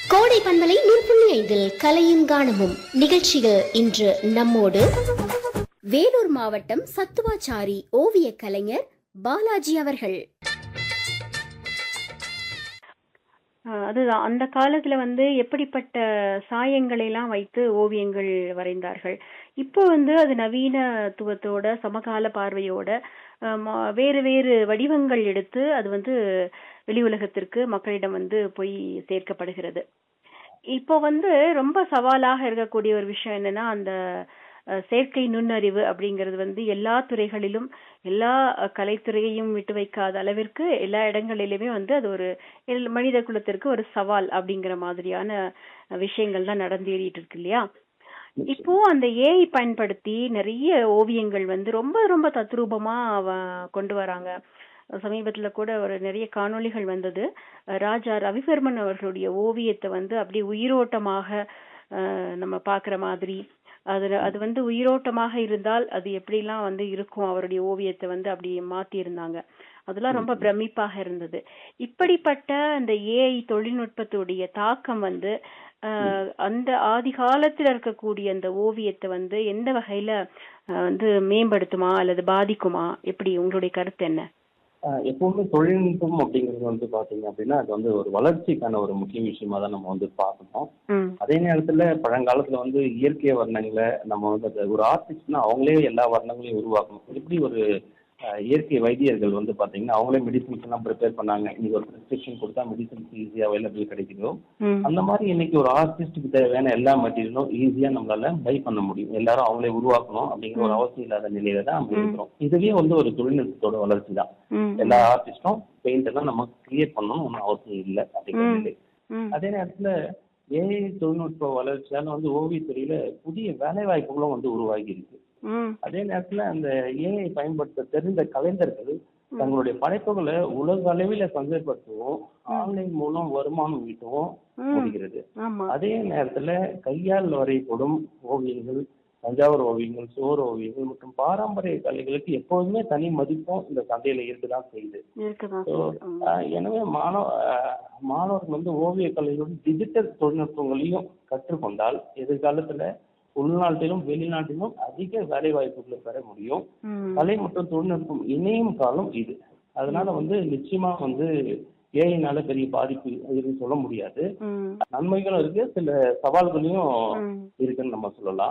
கோடை பண்பலை நூற்புள்ளி ஐந்தில் கலையும் கானமும் நிகழ்ச்சிகள் இன்று நம்மோடு வேலூர் மாவட்டம் சத்துவாச்சாரி ஓவிய கலைஞர் பாலாஜி அவர்கள் அஹ் அதுதான் அந்த காலத்துல வந்து எப்படிப்பட்ட சாயங்களை எல்லாம் வைத்து ஓவியங்கள் வரைந்தார்கள் இப்போ வந்து அது நவீனத்துவத்தோட சமகால பார்வையோட அஹ் ம- வேறு வேறு வடிவங்கள் எடுத்து அது வந்து வெளி உலகத்திற்கு மக்களிடம் வந்து போய் சேர்க்கப்படுகிறது இப்போ வந்து ரொம்ப சவாலாக இருக்கக்கூடிய ஒரு விஷயம் என்னன்னா அந்த அஹ், செயற்கை நுண்ணறிவு அப்படிங்கிறது வந்து எல்லா துறைகளிலும் எல்லா அஹ், கலைத்துறையையும் விட்டு வைக்காத அளவிற்கு எல்லா இடங்களிலுமே வந்து அது ஒரு எல்- மனித குலத்திற்கு ஒரு சவால் அப்படிங்கிற மாதிரியான அஹ், விஷயங்கள் தான் நடந்தேறிட்டு இருக்கு இல்லையா இப்போ அந்த ஏஐ பயன்படுத்தி நிறைய ஓவியங்கள் வந்து ரொம்ப ரொம்ப தத்ரூபமா அவ- கொண்டு வராங்க சமீபத்துல கூட ஒரு நிறைய காணொளிகள் வந்தது அஹ் ராஜா ரவிவர்மன் அவர்களுடைய ஓவியத்தை வந்து அப்படியே உயிரோட்டமாக அஹ், நம்ம பாக்குற மாதிரி அதுல அது வந்து உயிரோட்டமாக இருந்தால் அது எப்படிலாம் வந்து இருக்கும் அவருடைய ஓவியத்தை வந்து அப்படி மாத்தி இருந்தாங்க அதெல்லாம் ரொம்ப பிரமிப்பாக இருந்தது இப்படிப்பட்ட அந்த ஏஐ தொழில்நுட்பத்துடைய தாக்கம் வந்து அஹ், அந்த ஆதி காலத்துல இருக்கக்கூடிய அந்த ஓவியத்தை வந்து எந்த வகையில அஹ், வந்து மேம்படுத்துமா அல்லது பாதிக்குமா எப்படி உங்களுடைய கருத்து என்ன ஆஹ் எப்பவுமே தொழில்நுட்பம் அப்படிங்கிறது வந்து பாத்தீங்க அப்படின்னா அது வந்து ஒரு வளர்ச்சிக்கான ஒரு முக்கிய விஷயமா தான் நம்ம வந்து பார்க்கணும் ம் அதே நேரத்துல பழங்காலத்துல வந்து இயற்கை வர்ணங்களை நம்ம வந்து அது ஒரு ஆர்டிஸ்ட்னா அவங்களே எல்லா வர்ணங்களையும் உருவாக்கணும் எப்படி ஒரு ஆஹ் இயற்கை வைத்தியர்கள் வந்து பாத்தீங்கன்னா அவங்களே மெடிசன்ஸ் எல்லாம் ப்ரிப்பேர் பண்ணாங்க இன்னைக்கு ஒரு ப்ரிஸ்கிரிப்ஷன் கொடுத்தா மெடிசன்ஸ் ஈஸியா அவைலபிள் கிடைக்குதோ ம் அந்த மாதிரி இன்னைக்கு ஒரு ஆர்டிஸ்டுக்கு தேவையான எல்லா மெட்டீரியலும் ஈஸியா நம்மளால பை பண்ண முடியும் எல்லாரும் அவங்களே உருவாக்கணும் அப்படிங்கிற ஒரு அவசியம் இல்லாத நிலையில தான் நம்ம இருக்கிறோம் இதுவே வந்து ஒரு தொழில்நுட்பத்தோட வளர்ச்சி தான் ம் எல்லா ஆர்டிஸ்டும் பெயிண்ட் எல்லாம் நம்ம கிரியேட் பண்ணணும் ஒன்றும் அவசியம் இல்லை அப்படிங்கிற ம். நிலை ம் அதே நேரத்துல ஏஐ தொழில்நுட்ப வளர்ச்சியால வந்து ஓவியத்துறையில புதிய வேலை வாய்ப்புகளும் வந்து உருவாகி இருக்கு ம் அதே நேரத்துல அந்த ஏஐ பயன்படுத்த தெரிந்த கலைஞர்கள் தங்களுடைய படைப்புகளை உலக அளவில் சந்தைப்படுத்தவும் ஆன்லைன் மூலம் வருமானம் ஈட்டவும் ம். முடிகிறது ஆமா அதே நேரத்துல கையால் வரைபடும் ஓவியங்கள் தஞ்சாவூர் ஓவியங்கள் சுவர் ஓவியங்கள் மற்றும் பாரம்பரிய கலைகளுக்கு எப்போதுமே தனி மதிப்பும் இந்த சந்தையில இருக்குதான் செய்யுது இருக்குதான் So, ஆஹ் எனவே மாணவ ஆஹ் மாணவர்கள் வந்து ஓவிய கலையோட டிஜிட்டல் தொழில்நுட்பங்களையும் கற்றுக்கொண்டால் எதிர்காலத்துல உள்நாட்டிலும் வெளிநாட்டிலும் அதிக வேலை வாய்ப்புகளை பெற முடியும் ம் கலை மற்றும் தொழில்நுட்பம் இணையும் காலம் இது அதனால வந்து நிச்சயமா வந்து ஏஐனால பெரிய பாதிப்பு இருக்குன்னு சொல்ல முடியாது ம் நன்மைகளும் இருக்கு சில சவால்களையும் ம் இருக்குன்னு நம்ம சொல்லலாம்